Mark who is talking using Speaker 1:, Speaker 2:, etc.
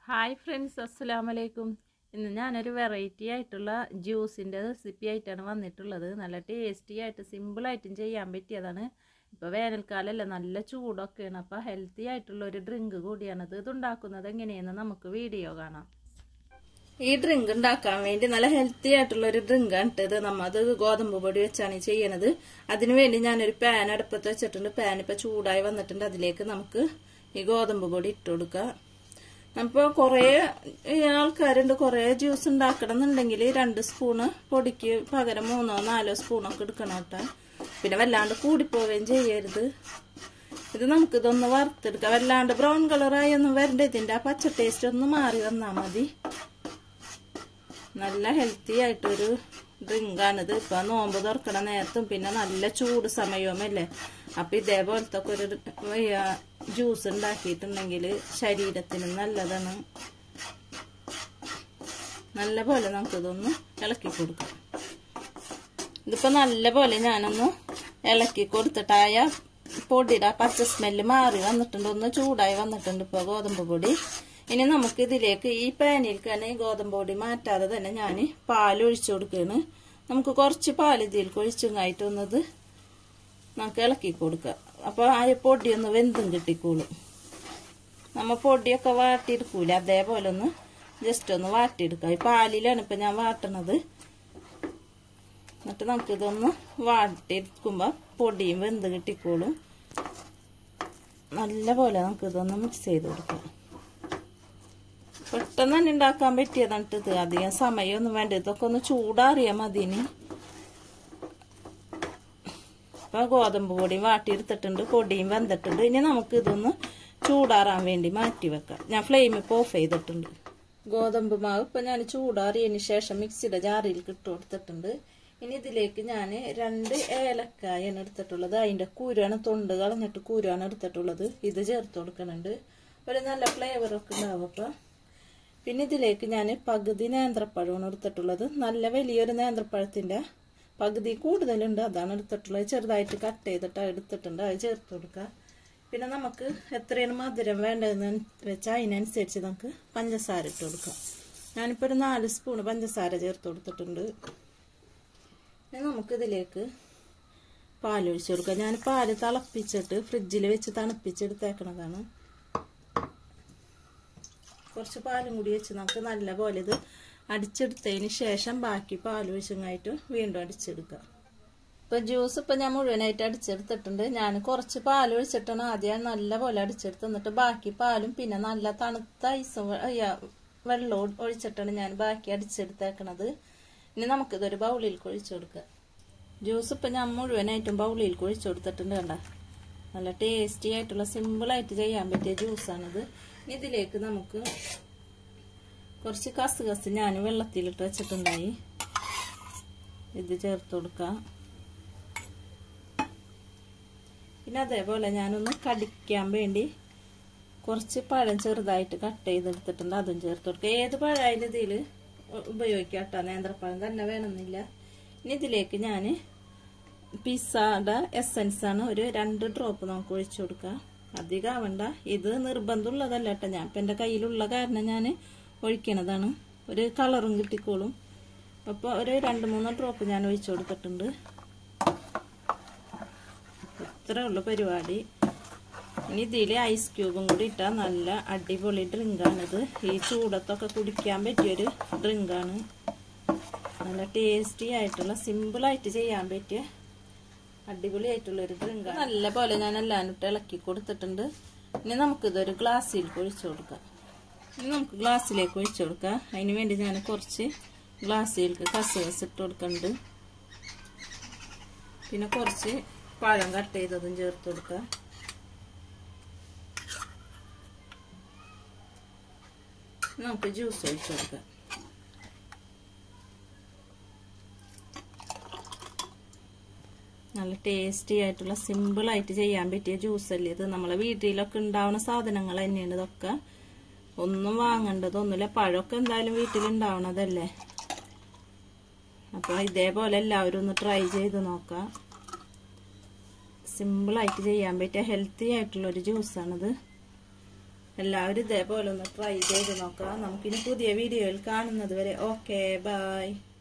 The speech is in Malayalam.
Speaker 1: ഹായ് ഫ്രണ്ട്സ് അസ്സലാമു അലൈക്കും ഇന്ന് ഞാനൊരു വെറൈറ്റി ആയിട്ടുള്ള ജ്യൂസിൻ്റെ റെസിപ്പി ആയിട്ടാണ് വന്നിട്ടുള്ളത് നല്ല ടേസ്റ്റി ആയിട്ട് സിമ്പിളായിട്ടും ചെയ്യാൻ പറ്റിയതാണ് ഇപ്പോൾ വേനൽക്കാലമല്ല നല്ല ചൂടൊക്കെയാണ് അപ്പോൾ ഹെൽത്തി ആയിട്ടുള്ള ഒരു ഡ്രിങ്ക് കൂടിയാണത് ഇതുണ്ടാക്കുന്നത് എങ്ങനെയെന്ന് നമുക്ക് വീഡിയോ കാണാം ഈ ഡ്രിങ്ക് ഉണ്ടാക്കാൻ വേണ്ടി നല്ല ഹെൽത്തി ആയിട്ടുള്ള ഒരു ഡ്രിങ്ക് ആണ് ഇത് നമ്മ അത് ഗോതമ്പ് പൊടി വെച്ചാണ് ചെയ്യണത് അതിനു വേണ്ടി ഞാനൊരു പാൻ അടുപ്പത്ത് വെച്ചിട്ടുണ്ട് പാൻ ഇപ്പൊ ചൂടായി വന്നിട്ടുണ്ട് അതിലേക്ക് നമുക്ക് ഈ ഗോതമ്പ് പൊടി ഇട്ട് കൊടുക്കാം അപ്പോൾ കുറേ ആൾക്കാരുണ്ട് കുറേ ജ്യൂസ് ഉണ്ടാക്കണം എന്നുണ്ടെങ്കിൽ രണ്ട് സ്പൂണ് പൊടിക്ക് പകരം മൂന്നോ നാലോ സ്പൂണൊക്കെ എടുക്കണം കേട്ടോ പിന്നെ വല്ലാണ്ട് കൂടിപ്പോവുകയും ചെയ്യരുത് ഇത് നമുക്കിതൊന്ന് വറുത്തെടുക്കാം വല്ലാണ്ട് ബ്രൗൺ കളറായി ഒന്നും വരണ്ട ഇതിൻ്റെ ആ പച്ച ടേസ്റ്റ് ഒന്ന് മാറി വന്നാൽ മതി നല്ല ഹെൽത്തി ആയിട്ടൊരു ഡ്രിങ്കാണിത് ഇപ്പൊ നോമ്പ് തുറക്കണ നേരത്തും പിന്നെ നല്ല ചൂട് സമയവുമല്ലേ അപ്പൊ ഇതേപോലത്തെ ഒക്കെ ഒരു ജ്യൂസ് ഉണ്ടാക്കിയിട്ടുണ്ടെങ്കിൽ ശരീരത്തിന് നല്ലതാണ് നല്ല പോലെ നമുക്കിതൊന്ന് ഇളക്കി കൊടുക്കാം ഇതിപ്പോ നല്ല പോലെ ഞാനൊന്ന് ഇളക്കി കൊടുത്തിട്ടായ പൊടിയുടെ പച്ച സ്മെല്ല് മാറി വന്നിട്ടുണ്ട് ഒന്ന് ചൂടായി വന്നിട്ടുണ്ട് ഇപ്പൊ ഗോതമ്പ് പൊടി ഇനി നമുക്ക് ഇതിലേക്ക് ഈ പാനിൽ തന്നെ ഈ ഗോതമ്പ് പൊടി മാറ്റാതെ തന്നെ ഞാൻ പാൽ ഒഴിച്ചു കൊടുക്കുകയാണ് നമുക്ക് കുറച്ച് പാൽ ഇതിലേക്ക് ഒഴിച്ചങ്ങായിട്ടൊന്നത് നമുക്ക് ഇളക്കി കൊടുക്കുക അപ്പോൾ ആ പൊടി ഒന്ന് വെന്തും കിട്ടിക്കോളും നമ്മ പൊടിയൊക്കെ വാട്ടിയെടുക്കൂല അതേപോലെ ഒന്ന് ജസ്റ്റ് ഒന്ന് വാട്ടിയെടുക്കുക ഈ പാലിലാണ് ഇപ്പം ഞാൻ വാട്ടണത് എന്നിട്ട് നമുക്കിതൊന്ന് വാട്ടിയെടുക്കുമ്പോൾ പൊടിയും വെന്ത് കിട്ടിക്കോളും നല്ല പോലെ നമുക്കിതൊന്ന് മിക്സ് ചെയ്ത് കൊടുക്കാം പെട്ടെന്ന് തന്നെ ഉണ്ടാക്കാൻ പറ്റിയതാണ് ഇത് അധികം സമയമൊന്നും വേണ്ട ഇതൊക്കെ ഒന്ന് ചൂടാറിയാൽ മതി ഇനി ഇപ്പൊ ഗോതമ്പ് പൊടിയും വാട്ടിയെടുത്തിട്ടുണ്ട് പൊടിയും വെന്തിട്ടുണ്ട് ഇനി നമുക്ക് ഇതൊന്ന് ചൂടാറാൻ വേണ്ടി മാറ്റി വെക്കാം ഞാൻ ഫ്ലെയിം ഇപ്പോൾ ഓഫ് ചെയ്തിട്ടുണ്ട് ഗോതമ്പ് മാവ് ഇപ്പൊ ഞാൻ ചൂടാറിയതിന് ശേഷം മിക്സിയുടെ ജാറിൽ ഇട്ട് കൊടുത്തിട്ടുണ്ട് ഇനി ഇതിലേക്ക് ഞാൻ രണ്ട് ഏലക്കായാണ് എടുത്തിട്ടുള്ളത് അതിന്റെ കൂരാണ് തൊണ്ട് കളഞ്ഞിട്ട് കൂരാണ് എടുത്തിട്ടുള്ളത് ഇത് ചേർത്ത് കൊടുക്കുന്നുണ്ട് ഒരു നല്ല ഫ്ലേവറൊക്കെ ഉണ്ടാവും അപ്പം പിന്നെ ഇതിലേക്ക് ഞാൻ പകുതി നേന്ത്രപ്പഴമാണ് എടുത്തിട്ടുള്ളത് നല്ല വലിയൊരു നേന്ത്രപ്പഴത്തിൻ്റെ പകുതി കൂടുതലുണ്ട് അതാണ് എടുത്തിട്ടുള്ളത് ചെറുതായിട്ട് കട്ട് ചെയ്തിട്ട് എടുത്തിട്ടുണ്ട് അത് ചേർത്ത് കൊടുക്കുക പിന്നെ നമുക്ക് എത്രയാണ് മധുരം വേണ്ടതെന്ന് വെച്ചാൽ അതിനനുസരിച്ച് നമുക്ക് പഞ്ചസാര ഇട്ട് കൊടുക്കാം ഞാനിപ്പോൾ ഒരു നാല് സ്പൂൺ പഞ്ചസാര ചേർത്ത് കൊടുത്തിട്ടുണ്ട് ഇനി നമുക്കിതിലേക്ക് പാലൊഴിച്ച് കൊടുക്കാം ഞാൻ പാല് തിളപ്പിച്ചിട്ട് ഫ്രിഡ്ജിൽ വെച്ച് തണുപ്പിച്ചെടുത്തേക്കണതാണ് കുറച്ച് പാലും കൂടി വെച്ച് നമുക്ക് നല്ല പോലെ ഇത് അടിച്ചെടുത്തതിന് ശേഷം ബാക്കി പാൽ ഒഴിച്ചങ്ങായിട്ട് വീണ്ടും അടിച്ചെടുക്കാം ഇപ്പം ജ്യൂസ് ഇപ്പം ഞാൻ മുഴുവനായിട്ട് അടിച്ചെടുത്തിട്ടുണ്ട് ഞാൻ കുറച്ച് പാൽ ഒഴിച്ചിട്ടാണ് ആദ്യം നല്ല പോലെ അടിച്ചെടുത്ത് എന്നിട്ട് ബാക്കി പാലും പിന്നെ നല്ല തണുത്ത ഐസും വെള്ളവും ഒഴിച്ചിട്ടാണ് ഞാൻ ബാക്കി അടിച്ചെടുത്തേക്കണത് ഇനി നമുക്കിതൊരു ബൗളിൽ കൊഴിച്ചു കൊടുക്കാം ജ്യൂസ് ഇപ്പം ഞാൻ മുഴുവനായിട്ടും ബൗളിൽ കൊഴിച്ചു കൊടുത്തിട്ടുണ്ട് കണ്ട നല്ല ടേസ്റ്റി ആയിട്ടുള്ള സിമ്പിളായിട്ട് ചെയ്യാൻ പറ്റിയ ജ്യൂസാണിത് ഇതിലേക്ക് നമുക്ക് കുറച്ച് കസ് കസ് ഞാൻ വെള്ളത്തിലിട്ട് വെച്ചിട്ടുണ്ടായി ഇത് ചേർത്ത് കൊടുക്കാം പിന്നെ അതേപോലെ ഞാനൊന്ന് കടിക്കാൻ വേണ്ടി കുറച്ച് പഴം ചെറുതായിട്ട് കട്ട് ചെയ്തെടുത്തിട്ടുണ്ട് അതും ചേർത്ത് കൊടുക്കുക ഏത് പഴമായാലും ഇതിൽ ഉപയോഗിക്കാം കേട്ടോ നേന്ത്രപ്പഴം തന്നെ വേണമെന്നില്ല ഇനി ഇതിലേക്ക് ഞാൻ പിസ്സയുടെ എസൻസ് ആണ് ഒരു രണ്ട് ഡ്രോപ്പ് നമുക്ക് ഒഴിച്ചു കൊടുക്കാം അധികം ആവണ്ട ഇത് നിർബന്ധമുള്ളതല്ല കേട്ടോ ഞാൻ ഇപ്പം എൻ്റെ കയ്യിലുള്ള കാരണം ഞാൻ ഒഴിക്കണതാണ് ഒരു കളറും കിട്ടിക്കോളും അപ്പോൾ ഒരു രണ്ട് മൂന്ന് ഡ്രോപ്പ് ഞാൻ ഒഴിച്ചു കൊടുത്തിട്ടുണ്ട് ഇത്രേ ഉള്ളു പരിപാടി ഇനി ഇതിൽ ഐസ് ക്യൂബും കൂടി ഇട്ടാൽ നല്ല അടിപൊളി ഡ്രിങ്കാണിത് ഈ ചൂടത്തൊക്കെ കുടിക്കാൻ പറ്റിയൊരു ഡ്രിങ്കാണ് നല്ല ടേസ്റ്റി ആയിട്ടുള്ള സിമ്പിളായിട്ട് ചെയ്യാൻ പറ്റിയ അടിപൊളിയായിട്ടുള്ള ഒരു ഡ്രിങ്ക് നല്ല പോലെ ഞാൻ എല്ലാം ഇട്ട് ഇളക്കി കൊടുത്തിട്ടുണ്ട് ഇനി നമുക്കിതൊരു ഗ്ലാസ്സിൽ ഒഴിച്ചു കൊടുക്കാം ഇനി നമുക്ക് ഗ്ലാസ്സിലേക്ക് ഒഴിച്ചു കൊടുക്കാം അതിന് വേണ്ടി ഞാൻ കുറച്ച് ഗ്ലാസ്സിലേക്ക് കസകസ് ഇട്ട് കൊടുക്കുന്നുണ്ട് പിന്നെ കുറച്ച് പഴം കട്ട് ചെയ്തതും ചേർത്ത് കൊടുക്കാം നമുക്ക് ജ്യൂസ് ഒഴിച്ചു കൊടുക്കാം നല്ല ടേസ്റ്റി ആയിട്ടുള്ള സിമ്പിളായിട്ട് ചെയ്യാൻ പറ്റിയ ജ്യൂസല്ലേ ഇത് നമ്മളെ വീട്ടിലൊക്കെ ഉണ്ടാവുന്ന സാധനങ്ങൾ തന്നെയാണ് ഇതൊക്കെ ഒന്നും വാങ്ങേണ്ടതൊന്നുമില്ല പഴമൊക്കെ എന്തായാലും വീട്ടിലുണ്ടാവണതല്ലേ അപ്പോൾ ഇതേപോലെ എല്ലാവരും ഒന്ന് ട്രൈ ചെയ്ത് നോക്കാം സിമ്പിളായിട്ട് ചെയ്യാൻ പറ്റിയ ഹെൽത്തി ആയിട്ടുള്ളൊരു ജ്യൂസാണിത് എല്ലാവരും ഇതേപോലെ ഒന്ന് ട്രൈ ചെയ്ത് നോക്കാം നമുക്കിനി പുതിയ വീഡിയോയിൽ കാണുന്നത് വരെ ഓക്കെ ബൈ